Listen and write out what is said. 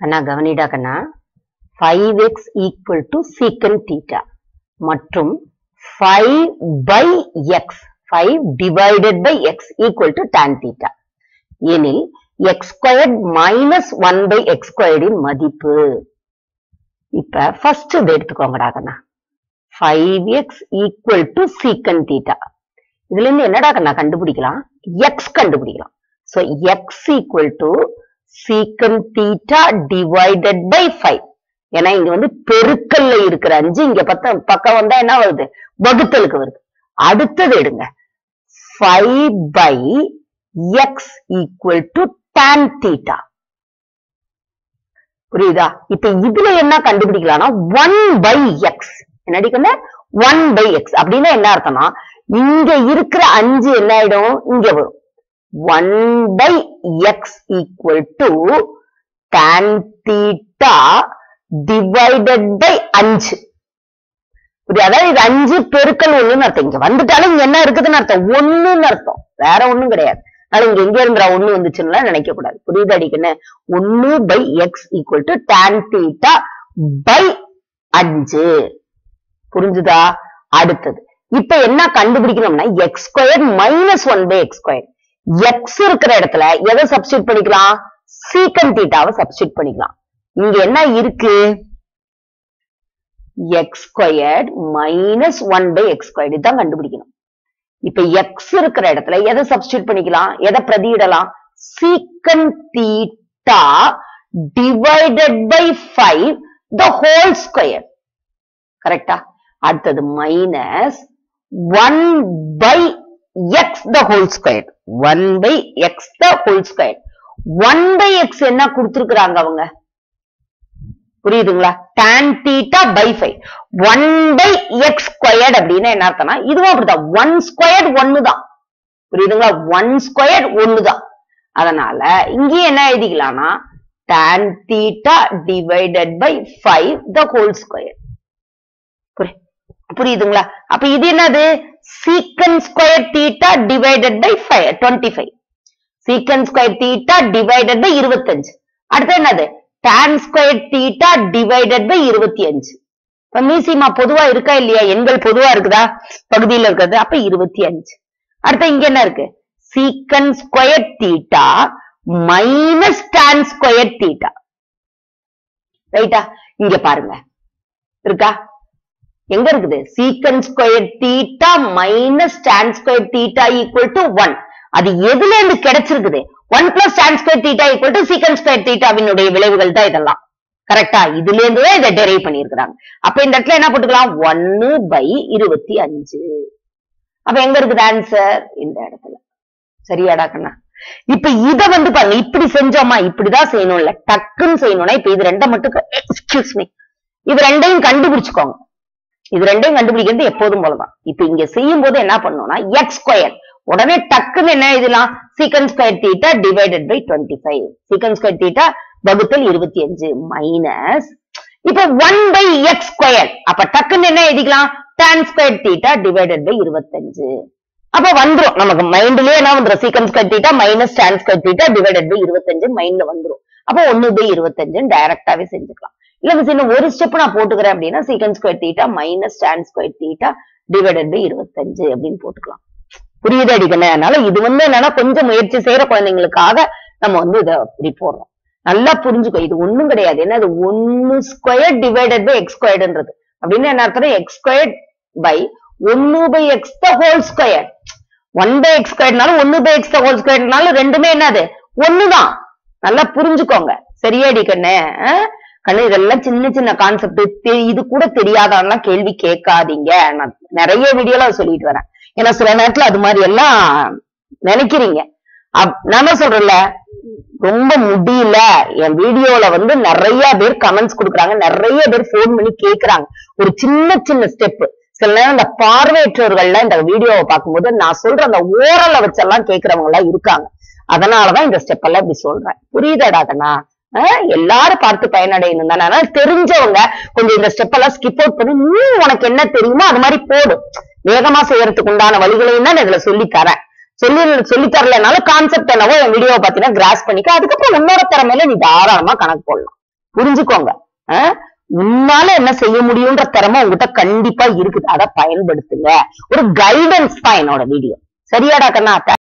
கண்ணா கவனிடா கண்ணா five x equal to secant theta மற்றும் five by x five divided by x equal to tan theta எனில் x squared minus one by x ஸ்கொயர்டின் மதிப்பு இப்ப first இது எடுத்துக்கோங்கடா கண்ணா five x equal to secant theta இதுல இருந்து என்னடா கண்ணா கண்டுபிடிக்கலாம் எக்ஸ் கண்டுபிடிக்கலாம் so x equal to secant theta divided by five ஏன்னா இங்க வந்து பெருக்கல்ல இருக்கிற அஞ்சு இங்க பத்த பக்கம் வந்தா என்ன வருது வகுத்தலுக்கு வருது அடுத்தது எடுங்க five by x equal to tan theta புரியுதா இப்ப இதுல என்ன கண்டுபிடிக்கலாம்னா ஒன் பை எக்ஸ் என்ன அடிக்கணும் ஒன் பை எக்ஸ் அப்படின்னா என்ன அர்த்தம்னா இங்க இருக்கிற அஞ்சு என்ன ஆயிடும் இங்க வரும் one by x equal to tan theta divided by அஞ்சு புரியுது அதாவது இது அஞ்சு பெருக்கல் ஒண்ணுன்னு அர்த்தம் இங்க வந்துட்டாலும் இங்க என்ன இருக்குதுன்னு அர்த்தம் ஒண்ணுன்னு அர்த்தம் வேற ஒண்ணும் கிடையாது அதனால இங்க எங்க இருந்தா ஒண்ணு வந்துச்சுன்னு நினைக்க கூடாது புரியுது அடிக்கணும் ஒண்ணு by x equal to tan theta by அஞ்சு புரிஞ்சுதா அடுத்தது இப்ப என்ன கண்டுபிடிக்கணும்னா x square minus one by x square x இருக்கிற இடத்துல எதை சப்ஸ்டியூட் பண்ணிக்கலாம் சீக்கன் தீட்டாவை சப்ஸ்டியூட் பண்ணிக்கலாம் இங்க என்ன இருக்கு x squared minus one by x squared இதுதான் கண்டுபிடிக்கணும் இப்ப எக்ஸ் இருக்கிற இடத்துல எதை சப்ஸ்டியூட் பண்ணிக்கலாம் எதை பிரதியிடலாம் secant theta divided by five the whole square கரெக்டா அடுத்தது minus one by x the whole square one by x the whole square one by x என்ன கொடுத்திருக்கிறாங்க அவங்க புரியுதுங்களா tan theta by five one by x squared அப்படின்னு என்ன அர்த்தம்னா இதுவும் அப்படிதான் ஒன் ஸ்கொயர்ட் ஒன்னு தான் புரியுதுங்களா ஒன் ஸ்கொயர்ட் ஒன்னு தான் அதனால இங்கேயும் என்ன எழுதிக்கலாம்னா tan theta divided by five the whole square புரியுதுங்களா அப்ப இது என்னது secant square theta divided by five twenty five secant square theta divided by இருபத்தஞ்சு அடுத்து என்னது tan square theta divided by இருபத்தி அஞ்சு இப்ப மீசிமா பொதுவா இருக்கா இல்லையா எண்கள் பொதுவா இருக்குதா பகுதியில இருக்கிறது அப்ப இருபத்தி அஞ்சு அடுத்து இங்க என்ன இருக்கு secant square theta minus tan square theta ரைட்டா இங்க பாருங்க இருக்கா எங்க இருக்குது secant square theta minus tan square theta equal to one அது எதுல இருந்து கிடைச்சிருக்குது one plus tan square theta equal to secant square தீட்டாவினுடைய விளைவுகள் தான் இதெல்லாம் கரெக்டா இதுல இருந்து தான் இதை டெரைவ் பண்ணியிருக்கிறாங்க அப்ப இந்த இடத்துல என்ன போட்டுக்கலாம் ஒன்னு பை இருபத்தி அஞ்சு அப்ப எங்க இருக்குது ஆன்சர் இந்த இடத்துல சரியாடா கண்ணா இப்ப இத வந்து பாருங்க இப்படி செஞ்சோமா இப்படிதான் செய்யணும்ல டக்குன்னு செய்யணும்னா இப்ப இது ரெண்டை மட்டும் எக்ஸ்கியூஸ் மீ இது ரெண்டையும் கண்டுபிடிச்சுக்கோங்க இது ரெண்டையும் கண்டுபிடிக்கிறது எப்போதும் போலதான் இப்ப இங்க செய்யும் போது என்ன பண்ணணும்னா எக்ஸ் ஸ்கொயர் உடனே டக்குன்னு என்ன எழுதலாம் secant square theta divided by twenty five secant square theta வகுத்தல் இருபத்தி அஞ்சு மைனஸ் இப்ப ஒன் பை எக்ஸ் ஸ்கொயர் அப்ப டக்குன்னு என்ன எழுதிக்கலாம் tan square theta divided by இருபத்தஞ்சு அப்ப வந்துரும் நமக்கு மைண்ட்லயே என்ன வந்துரும் secant square theta minus tan square theta divided by இருபத்தஞ்சு மைண்ட்ல வந்துரும் அப்ப ஒன்னு பை இருபத்தஞ்சுன்னு டைரக்டாவே செஞ்சுக்கலாம் இல்ல மிஸ் இன்னும் ஒரு ஸ்டெப் நான் போட்டுக்கிறேன் அப்படின்னா secant square theta minus tan square theta divided by இருபத்தஞ்சு அப்படின்னு போட்டுக்கலாம் புரியுது அடிக்கணும் அதனால இது வந்து என்னன்னா கொஞ்சம் முயற்சி செய்யற குழந்தைங்களுக்காக நம்ம வந்து இதை இப்படி போடுறோம் நல்லா புரிஞ்சுக்கோ இது ஒண்ணும் கிடையாது என்ன அது ஒன்னு ஸ்கொயர் டிவைடட் பை எக்ஸ் ஸ்கொயர்ன்றது அப்படின்னு என்ன அர்த்தம் எக்ஸ் ஸ்கொயர் பை ஒன்னு by x the whole square one by x ஸ்கொயர்னாலும் ஒன்னு பை எக்ஸ் த ஹோல் ஸ்கொயர்னாலும் ரெண்டுமே என்னது ஒண்ணுதான் நல்லா புரிஞ்சுக்கோங்க சரியாடி கண்ணு ஆஹ்? கண்ணு இதெல்லாம் சின்ன சின்ன கான்செப்ட் இது கூட தெரியாதான்லாம் கேள்வி கேட்காதீங்க நான் நிறைய வீடியோல சொல்லிட்டு வரேன் ஏன்னா சில நேரத்துல அது மாதிரி எல்லாம் நினைக்கிறீங்க அப்- நான் தான் சொல்றேன்ல ரொம்ப முடியல என் வீடியோல வந்து நிறைய பேர் கமெண்ட்ஸ் கொடுக்குறாங்க நிறைய பேர் ஃபோன் பண்ணி கேக்குறாங்க ஒரு சின்ன சின்ன ஸ்டெப் சில நேரம் இந்த பார்வையற்றவர்கள்லாம் இந்த வீடியோவை பார்க்கும்போது நான் சொல்ற அந்த ஓரலை வச்செல்லாம் கேக்குறவங்க எல்லாம் இருக்காங்க அதனாலதான் இந்த ஸ்டெப் எல்லாம் இப்படி சொல்றேன் புரியுதாடா கண்ணா ஆஹ் எல்லாரும் பார்த்து பயனடையணும் தானே அதனால தெரிஞ்சவங்க கொஞ்சம் இந்த ஸ்டெப் எல்லாம் ஸ்கிப் அவுட் பண்ணி நீ உனக்கு என்ன தெரியுமோ அது மாதிரி போடு வேகமா செய்யறதுக்கு உண்டான வழிகளையும் தான் நான் இதுல சொல்லி தரேன் சொல்லி சொல்லி தரலனாலும் கான்செப்ட் என்னவோ என் வீடியோவை பாத்தீங்கன்னா கிராஸ் பண்ணிக்க அதுக்கப்புறம் உன்னோட திறமையில நீ தாராளமா கணக்கு போடலாம் புரிஞ்சுக்கோங்க அஹ், உன்னால என்ன செய்ய முடியும்ன்ற திறமை உங்ககிட்ட கண்டிப்பா இருக்குது அதை பயன்படுத்துங்க ஒரு கைடன்ஸ் தான் என்னோட வீடியோ சரியாடா கண்ணா